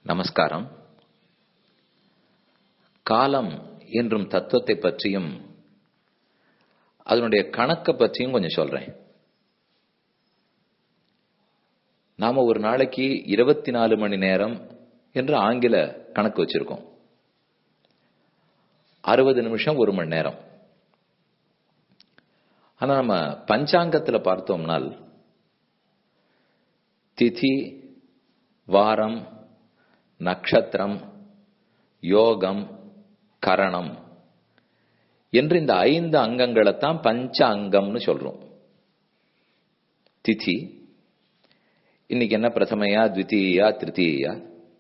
நமஸ்காரம் காலம் என்றும் தத்துவத்தை பற்றியும் அதனுடைய கணக்கை பற்றியும் கொஞ்சம் சொல்றேன் நாம ஒரு நாளைக்கு இருபத்தி நாலு மணி நேரம் என்று ஆங்கில கணக்கு வச்சிருக்கோம் அறுபது நிமிஷம் ஒரு மணி நேரம் ஆனா நம்ம பஞ்சாங்கத்துல பார்த்தோம்னால் திதி வாரம் நட்சத்திரம் யோகம் கரணம் என்று இந்த ஐந்து அங்கங்களை தான் பஞ்ச அங்கம்னு சொல்றோம் திதி இன்னைக்கு என்ன பிரதமையா த்விதீயா திருத்தீயா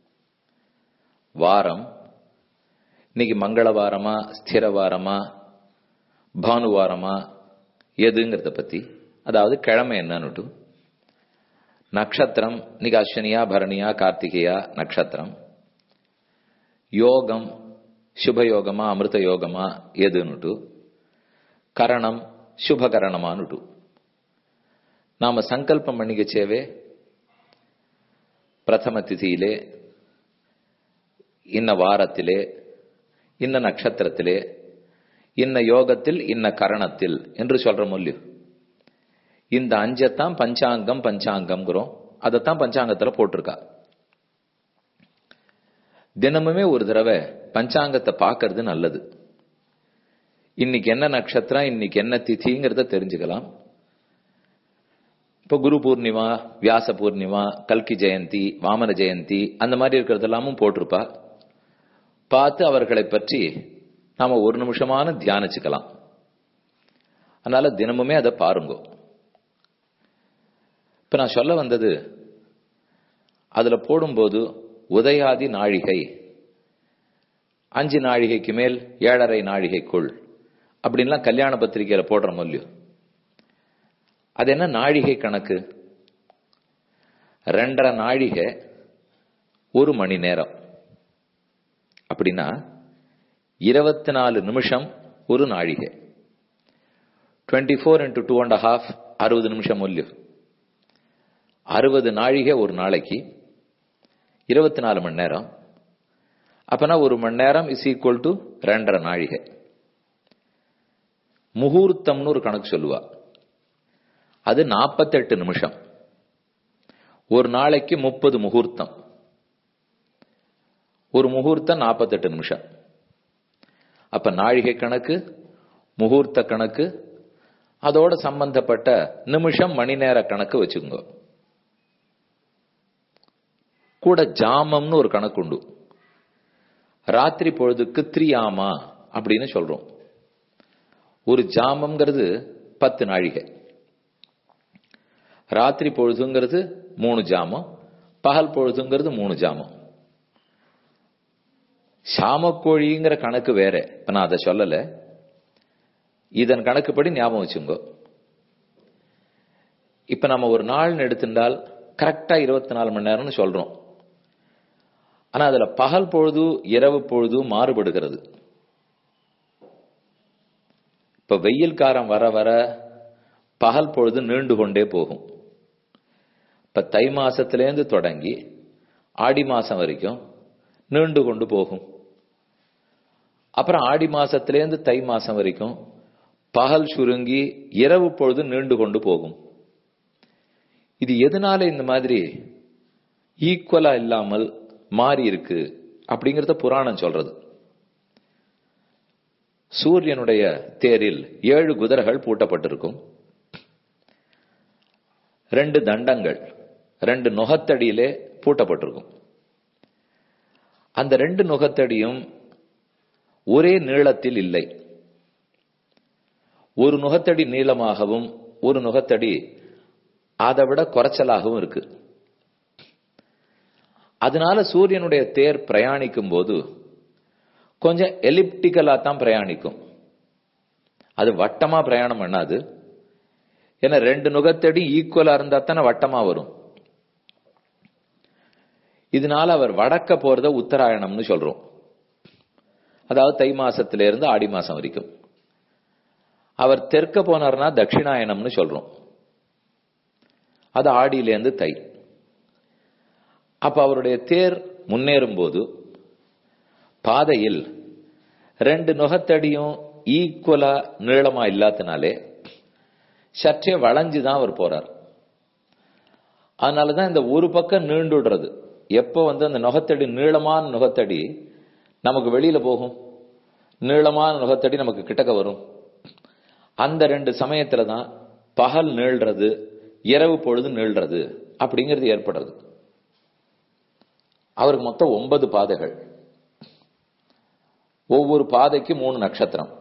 வாரம் இன்னைக்கு மங்களவாரமா ஸ்திரவாரமா பானுவாரமா எதுங்கிறத பத்தி அதாவது கிழமை என்னன்னுட்டு நட்சத்திரம் இன்னைக்கு அஸ்வினியா பரணியா கார்த்திகேயா நட்சத்திரம் யோகம் சுபயோகமா அமிர்த யோகமா எதுன்னுட்டு கரணம் சுபகரணமானுட்டு நாம சங்கல்பம் பண்ணிக்கச்சேவே பிரதம திதியிலே இன்ன வாரத்திலே இன்ன நட்சத்திரத்திலே இன்ன யோகத்தில் இன்ன கரணத்தில் என்று சொல்ற மொழி இந்த அஞ்சத்தான் பஞ்சாங்கம் பஞ்சாங்கம்ங்கிறோம் அதைத்தான் பஞ்சாங்கத்துல போட்டிருக்கா தினமுமே ஒரு தடவை பஞ்சாங்கத்தை பார்க்கறது நல்லது இன்னைக்கு என்ன நட்சத்திரம் இன்னைக்கு என்ன திதிங்கிறத தெரிஞ்சுக்கலாம் இப்போ குரு பூர்ணிமா வியாச பூர்ணிமா கல்கி ஜெயந்தி வாமன ஜெயந்தி அந்த மாதிரி இருக்கிறதெல்லாமும் போட்டிருப்பா பார்த்து அவர்களை பற்றி நாம ஒரு நிமிஷமான தியானிச்சுக்கலாம் அதனால தினமுமே அதை பாருங்க இப்ப நான் சொல்ல வந்தது அதுல போடும்போது உதயாதி நாழிகை அஞ்சு நாழிகைக்கு மேல் ஏழரை நாழிகைக்குள் அப்படின்லாம் கல்யாண பத்திரிகையில போடுற மொழியும் அது என்ன நாழிகை கணக்கு ரெண்டரை நாழிகை ஒரு மணி நேரம் அப்படின்னா இருபத்தி நாலு நிமிஷம் ஒரு நாழிகை twenty four into two and half அறுபது நிமிஷம் மொழியும் அறுபது நாழிகை ஒரு நாளைக்கு இருபத்தி நாலு மணி நேரம் அப்பனா ஒரு மணி நேரம் இஸ் ஈக்குவல் டு ரெண்டரை நாழிகை முகூர்த்தம்னு ஒரு கணக்கு சொல்லுவா அது நாற்பத்தெட்டு நிமிஷம் ஒரு நாளைக்கு முப்பது முகூர்த்தம் ஒரு முகூர்த்தம் நாற்பத்தெட்டு நிமிஷம் அப்ப நாழிகை கணக்கு முகூர்த்த கணக்கு அதோட சம்பந்தப்பட்ட நிமிஷம் மணி நேர கணக்கு வச்சுக்கோங்க கூட ஜாமம்னு ஒரு கணக்கு உண்டு ராத்திரி பொழுதுக்கு த்ரியாமா அப்படின்னு சொல்றோம் ஒரு ஜாமம்ங்கிறது பத்து நாழிகை ராத்திரி பொழுதுங்கிறது மூணு ஜாமம் பகல் பொழுதுங்கிறது மூணு ஜாமம் சாமக்கோழிங்கிற கணக்கு வேற இப்ப நான் அதை சொல்லல இதன் கணக்குப்படி ஞாபகம் வச்சுங்கோ இப்ப நம்ம ஒரு நாள் எடுத்திருந்தால் கரெக்டா இருபத்தி நாலு மணி நேரம்னு சொல்றோம் ஆனா அதுல பகல் பொழுது இரவு பொழுது மாறுபடுகிறது இப்ப வெயில் காரம் வர வர பகல் பொழுது நீண்டு கொண்டே போகும் இப்ப தை மாசத்திலேருந்து தொடங்கி ஆடி மாசம் வரைக்கும் நீண்டு கொண்டு போகும் அப்புறம் ஆடி மாசத்திலேருந்து தை மாசம் வரைக்கும் பகல் சுருங்கி இரவு பொழுது நீண்டு கொண்டு போகும் இது எதனால இந்த மாதிரி ஈக்குவலா இல்லாமல் மாறி இருக்கு அப்படிங்கறத புராணம் சொல்றது சூரியனுடைய தேரில் ஏழு குதிரைகள் பூட்டப்பட்டிருக்கும் ரெண்டு தண்டங்கள் ரெண்டு நுகத்தடியிலே பூட்டப்பட்டிருக்கும் அந்த ரெண்டு நுகத்தடியும் ஒரே நீளத்தில் இல்லை ஒரு நுகத்தடி நீளமாகவும் ஒரு நுகத்தடி அதை விட குறைச்சலாகவும் இருக்கு அதனால சூரியனுடைய தேர் பிரயாணிக்கும் போது கொஞ்சம் எலிப்டிக்கலா தான் பிரயாணிக்கும் அது வட்டமா பிரயாணம் பண்ணாது ஏன்னா ரெண்டு நுகத்தடி ஈக்குவலா இருந்தா தானே வட்டமா வரும் இதனால அவர் வடக்க போறத உத்தராயணம்னு சொல்றோம் அதாவது தை மாசத்துல இருந்து ஆடி மாசம் வரைக்கும் அவர் தெற்க போனார்னா தட்சிணாயனம்னு சொல்றோம் அது ஆடியிலேருந்து தை அப்ப அவருடைய தேர் முன்னேறும் போது பாதையில் ரெண்டு நுகத்தடியும் ஈக்குவலா நீளமா இல்லாதனாலே சற்றே வளைஞ்சு தான் அவர் போறார் அதனாலதான் இந்த ஒரு பக்கம் நீண்டுடுறது எப்போ வந்து அந்த நுகத்தடி நீளமான நுகத்தடி நமக்கு வெளியில போகும் நீளமான நுகத்தடி நமக்கு கிட்டக்க வரும் அந்த ரெண்டு சமயத்துல தான் பகல் நீள்றது இரவு பொழுது நீள்றது அப்படிங்கிறது ஏற்படுறது அவருக்கு மொத்தம் ஒன்பது பாதைகள் ஒவ்வொரு பாதைக்கு மூணு நட்சத்திரம்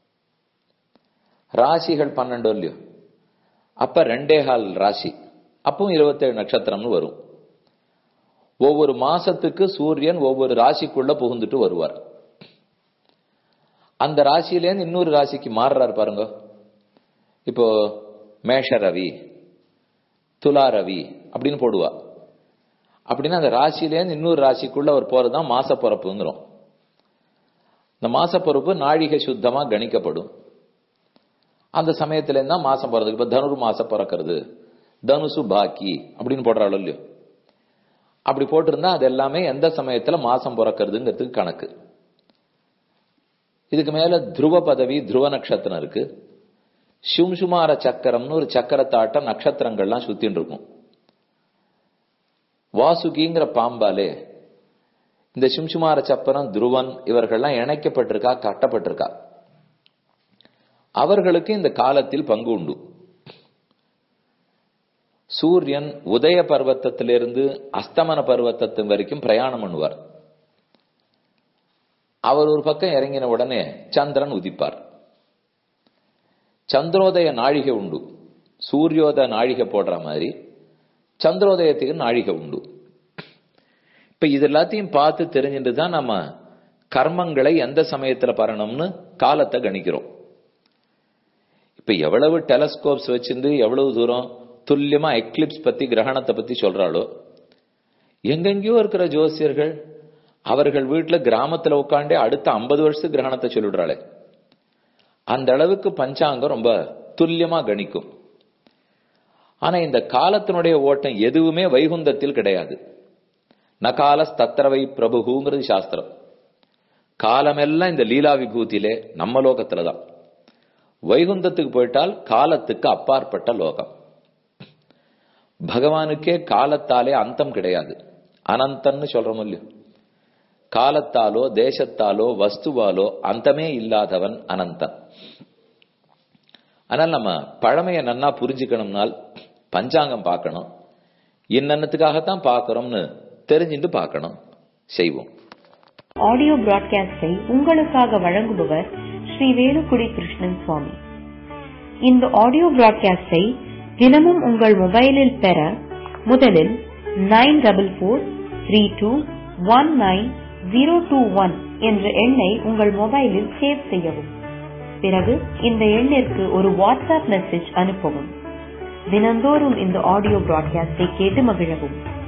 ராசிகள் பன்னெண்டு இல்லையோ அப்ப ரெண்டே கால் ராசி அப்பவும் இருபத்தேழு நட்சத்திரம்னு வரும் ஒவ்வொரு மாசத்துக்கு சூரியன் ஒவ்வொரு ராசிக்குள்ள புகுந்துட்டு வருவார் அந்த ராசியிலேருந்து இன்னொரு ராசிக்கு மாறுறாரு பாருங்க இப்போ மேஷ ரவி துலா ரவி அப்படின்னு போடுவா அப்படின்னா அந்த ராசியிலேருந்து இன்னொரு ராசிக்குள்ள அவர் போறதுதான் மாச பிறப்புங்கிறோம் இந்த மாச பிறப்பு நாழிகை சுத்தமா கணிக்கப்படும் அந்த சமயத்துல இருந்தா மாசம் போறதுக்கு இப்ப தனுர் மாசம் பிறக்கிறது தனுசு பாக்கி அப்படின்னு போடுறாள் இல்லையோ அப்படி போட்டிருந்தா அது எல்லாமே எந்த சமயத்துல மாசம் பிறக்கிறதுங்கிறதுக்கு கணக்கு இதுக்கு மேல துருவ பதவி துருவ நட்சத்திரம் இருக்கு சும்சுமார சக்கரம்னு ஒரு சக்கரத்தாட்டம் நட்சத்திரங்கள்லாம் சுத்தின்னு இருக்கும் வாசுகிங்கிற பாம்பாலே இந்த சும்சுமார சப்பரம் துருவன் இவர்கள்லாம் இணைக்கப்பட்டிருக்கா கட்டப்பட்டிருக்கா அவர்களுக்கு இந்த காலத்தில் பங்கு உண்டு சூரியன் உதய பர்வத்தத்திலிருந்து அஸ்தமன பர்வத்தத்து வரைக்கும் பிரயாணம் பண்ணுவார் அவர் ஒரு பக்கம் இறங்கின உடனே சந்திரன் உதிப்பார் சந்திரோதய நாழிகை உண்டு சூரியோதய நாழிகை போடுற மாதிரி சந்திரோதயத்துக்கு நாழிகை உண்டு இப்ப இது எல்லாத்தையும் பார்த்து தெரிஞ்சுட்டு தான் நம்ம கர்மங்களை எந்த சமயத்துல பரணும்னு காலத்தை கணிக்கிறோம் இப்ப எவ்வளவு டெலஸ்கோப்ஸ் வச்சிருந்து எவ்வளவு தூரம் துல்லியமா எக்லிப்ஸ் பத்தி கிரகணத்தை பத்தி சொல்றாளோ எங்கெங்கயோ இருக்கிற ஜோசியர்கள் அவர்கள் வீட்டுல கிராமத்துல உட்காண்டே அடுத்த ஐம்பது வருஷத்துக்கு கிரகணத்தை சொல்லிடுறாளே அந்த அளவுக்கு பஞ்சாங்கம் ரொம்ப துல்லியமா கணிக்கும் ஆனா இந்த காலத்தினுடைய ஓட்டம் எதுவுமே வைகுந்தத்தில் கிடையாது நகால தத்திரவை பிரபுங்கிறது சாஸ்திரம் காலமெல்லாம் இந்த லீலா விபூதியிலே நம்ம லோகத்துலதான் வைகுந்தத்துக்கு போயிட்டால் காலத்துக்கு அப்பாற்பட்ட லோகம் பகவானுக்கே காலத்தாலே அந்தம் கிடையாது அனந்தன்னு சொல்றோம் இல்லையோ காலத்தாலோ தேசத்தாலோ வஸ்துவாலோ அந்தமே இல்லாதவன் அனந்தன் ஆனால் நம்ம பழமையை நன்னா புரிஞ்சுக்கணும்னால் பஞ்சாங்கம் பார்க்கணும் இன்னத்துக்காகத்தான் பார்க்கறோம்னு தெரிஞ்சுட்டு பார்க்கணும் செய்வோம் ஆடியோ பிராட்காஸ்டை உங்களுக்காக வழங்குபவர் ஸ்ரீ வேலுக்குடி கிருஷ்ணன் சுவாமி இந்த ஆடியோ பிராட்காஸ்டை தினமும் உங்கள் மொபைலில் பெற முதலில் nine double four three two one nine zero two one என்ற எண்ணை உங்கள் மொபைலில் சேவ் செய்யவும் பிறகு இந்த எண்ணிற்கு ஒரு வாட்ஸ்அப் மெசேஜ் அனுப்பவும் தினந்தோறும் இந்த ஆடியோ பிராட்காஸ்டை கேட்டு மகிழவும்